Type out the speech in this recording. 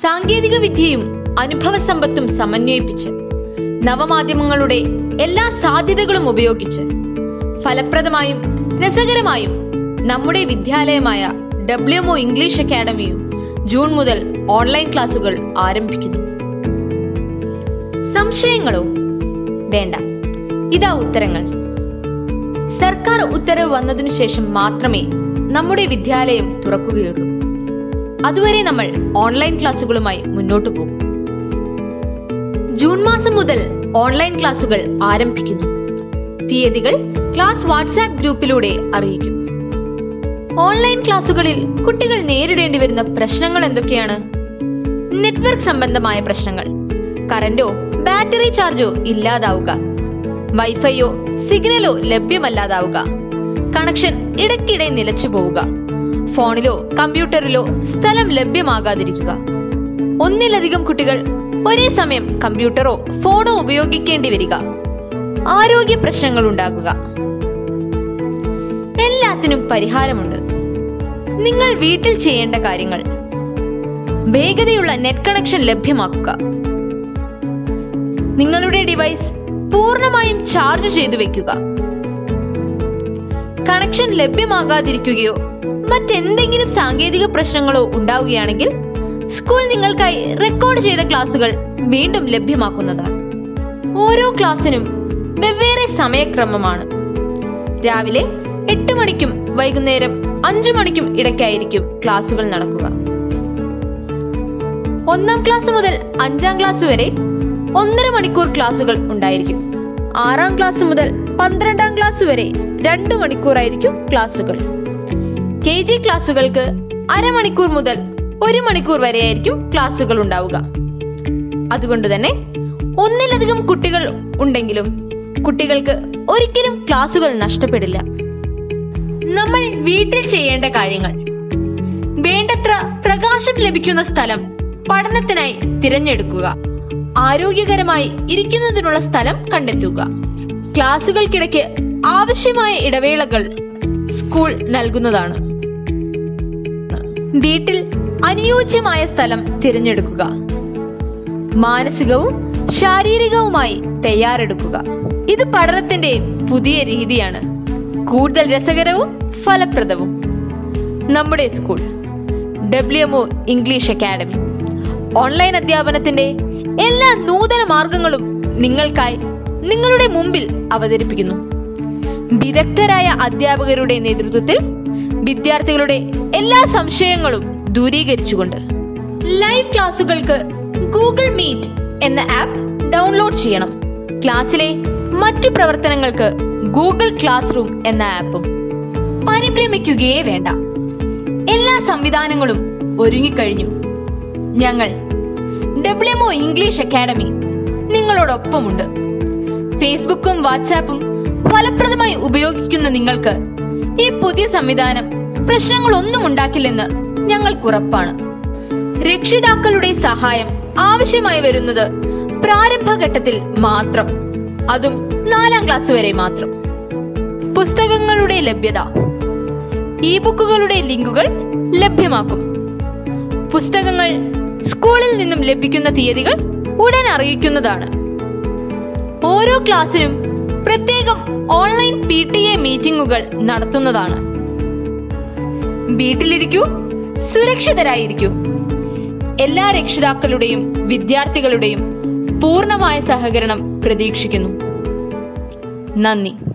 സാങ്കേതിക വിദ്യയും അനുഭവ സമ്പത്തും സമന്വയിപ്പിച്ച് നവമാധ്യമങ്ങളുടെ എല്ലാ സാധ്യതകളും ഉപയോഗിച്ച് ഫലപ്രദമായും രസകരമായും നമ്മുടെ വിദ്യാലയമായ ഡബ്ല്യു എംഒ ഇംഗ്ലീഷ് അക്കാഡമിയും ജൂൺ മുതൽ ഓൺലൈൻ ക്ലാസുകൾ ആരംഭിക്കുന്നു സംശയങ്ങളോ വേണ്ട ഇതാ ഉത്തരങ്ങൾ സർക്കാർ ഉത്തരവ് വന്നതിനു ശേഷം മാത്രമേ നമ്മുടെ വിദ്യാലയം തുറക്കുകയുള്ളൂ അതുവരെ നമ്മൾ ഓൺലൈൻ ക്ലാസുകളുമായി മുന്നോട്ടു പോകും ജൂൺ മാസം മുതൽ ഓൺലൈൻ ക്ലാസുകൾ ആരംഭിക്കുന്നു തീയതികൾ ക്ലാസ് വാട്സാപ്പ് ഗ്രൂപ്പിലൂടെ അറിയിക്കും ഓൺലൈൻ ക്ലാസുകളിൽ കുട്ടികൾ നേരിടേണ്ടി വരുന്ന പ്രശ്നങ്ങൾ എന്തൊക്കെയാണ് നെറ്റ്വർക്ക് സംബന്ധമായ പ്രശ്നങ്ങൾ കറന്റോ ബാറ്ററി ചാർജോ ഇല്ലാതാവുക വൈഫൈയോ സിഗ്നലോ ലഭ്യമല്ലാതാവുക കണക്ഷൻ ഇടയ്ക്കിടെ നിലച്ചു പോവുക ഫോണിലോ കമ്പ്യൂട്ടറിലോ സ്ഥലം ലഭ്യമാകാതിരിക്കുക ഒന്നിലധികം കുട്ടികൾ ഒരേ സമയം കമ്പ്യൂട്ടറോ ഫോണോ ഉപയോഗിക്കേണ്ടി വരിക ആരോഗ്യ പ്രശ്നങ്ങൾ ഉണ്ടാകുക എല്ലാത്തിനും പരിഹാരമുണ്ട് നിങ്ങൾ വീട്ടിൽ ചെയ്യേണ്ട കാര്യങ്ങൾ വേഗതയുള്ള നെറ്റ് കണക്ഷൻ ലഭ്യമാക്കുക നിങ്ങളുടെ ഡിവൈസ് പൂർണ്ണമായും ചാർജ് ചെയ്തു വെക്കുക കണക്ഷൻ ലഭ്യമാകാതിരിക്കുകയോ മറ്റെന്തെങ്കിലും സാങ്കേതിക പ്രശ്നങ്ങളോ ഉണ്ടാവുകയാണെങ്കിൽ സ്കൂൾ നിങ്ങൾക്കായി റെക്കോർഡ് ചെയ്ത ക്ലാസുകൾ വീണ്ടും ലഭ്യമാക്കുന്നതാണ് ഓരോ ക്ലാസ്സിനും വെവ്വേറെ സമയക്രമമാണ് രാവിലെ എട്ട് മണിക്കും വൈകുന്നേരം അഞ്ചു മണിക്കും ഇടയ്ക്കായിരിക്കും ക്ലാസുകൾ നടക്കുക ഒന്നാം ക്ലാസ് മുതൽ അഞ്ചാം ക്ലാസ് വരെ ഒന്നര മണിക്കൂർ ക്ലാസുകൾ ഉണ്ടായിരിക്കും ആറാം ക്ലാസ് മുതൽ പന്ത്രണ്ടാം ക്ലാസ് വരെ രണ്ടു മണിക്കൂറായിരിക്കും ക്ലാസുകൾ കെ ജി ക്ലാസുകൾക്ക് അരമണിക്കൂർ മുതൽ ഒരു മണിക്കൂർ വരെയായിരിക്കും ക്ലാസുകൾ ഉണ്ടാവുക അതുകൊണ്ട് തന്നെ ഒന്നിലധികം കുട്ടികൾ ഉണ്ടെങ്കിലും കുട്ടികൾക്ക് ഒരിക്കലും ക്ലാസുകൾ നഷ്ടപ്പെടില്ല നമ്മൾ വീട്ടിൽ ചെയ്യേണ്ട കാര്യങ്ങൾ വേണ്ടത്ര പ്രകാശം ലഭിക്കുന്ന സ്ഥലം പഠനത്തിനായി തിരഞ്ഞെടുക്കുക ആരോഗ്യകരമായി ഇരിക്കുന്നതിനുള്ള സ്ഥലം കണ്ടെത്തുക ക്ലാസുകൾക്കിടയ്ക്ക് ആവശ്യമായ ഇടവേളകൾ സ്കൂൾ നൽകുന്നതാണ് വീട്ടിൽ അനുയോജ്യമായ സ്ഥലം തിരഞ്ഞെടുക്കുക മാനസികവും ശാരീരികവുമായി തയ്യാറെടുക്കുക ഇത് പഠനത്തിന്റെ പുതിയ രീതിയാണ് കൂടുതൽ രസകരവും ഫലപ്രദവും നമ്മുടെ school W M O English academy online അധ്യാപനത്തിന്റെ എല്ലാ നൂതന മാർഗങ്ങളും നിങ്ങൾക്കായി നിങ്ങളുടെ മുമ്പിൽ അവതരിപ്പിക്കുന്നു വിദഗ്ധരായ അധ്യാപകരുടെ നേതൃത്വത്തിൽ വിദ്യാർത്ഥികളുടെ എല്ലാ സംശയങ്ങളും ദൂരീകരിച്ചുകൊണ്ട് ലൈവ് ക്ലാസുകൾക്ക് ഗൂഗിൾ മീറ്റ് എന്ന ആപ്പ് ഡൗൺലോഡ് ചെയ്യണം ക്ലാസ്സിലെ മറ്റു പ്രവർത്തനങ്ങൾക്ക് ഗൂഗിൾ ക്ലാസ് റൂം എന്ന ആപ്പും പരിഭ്രമിക്കുകയേ വേണ്ട എല്ലാ സംവിധാനങ്ങളും ഒരുങ്ങിക്കഴിഞ്ഞു ഞങ്ങൾ ഡബ്ല്യുഎംഒ ഇംഗ്ലീഷ് അക്കാഡമി നിങ്ങളോടൊപ്പമുണ്ട് ഫേസ്ബുക്കും വാട്സാപ്പും ഫലപ്രദമായി ഉപയോഗിക്കുന്ന നിങ്ങൾക്ക് ഈ പുതിയ സംവിധാനം പ്രശ്നങ്ങളൊന്നും ഉണ്ടാക്കില്ലെന്ന് ഞങ്ങൾക്ക് ഉറപ്പാണ് രക്ഷിതാക്കളുടെ സഹായം ആവശ്യമായി വരുന്നത് പ്രാരംഭഘട്ടത്തിൽ മാത്രം അതും നാലാം ക്ലാസ് വരെ മാത്രം പുസ്തകങ്ങളുടെ ലഭ്യത ഇ ബുക്കുകളുടെ ലിങ്കുകൾ ലഭ്യമാക്കും പുസ്തകങ്ങൾ സ്കൂളിൽ നിന്നും ലഭിക്കുന്ന തീയതികൾ ഉടൻ അറിയിക്കുന്നതാണ് ഓരോ ക്ലാസ്സിനും പ്രത്യേകം ഓൺലൈൻ പി ടി എ മീറ്റിംഗുകൾ നടത്തുന്നതാണ് വീട്ടിലിരിക്കൂ സുരക്ഷിതരായിരിക്കൂ എല്ലാ രക്ഷിതാക്കളുടെയും വിദ്യാർത്ഥികളുടെയും പൂർണ്ണമായ സഹകരണം പ്രതീക്ഷിക്കുന്നു നന്ദി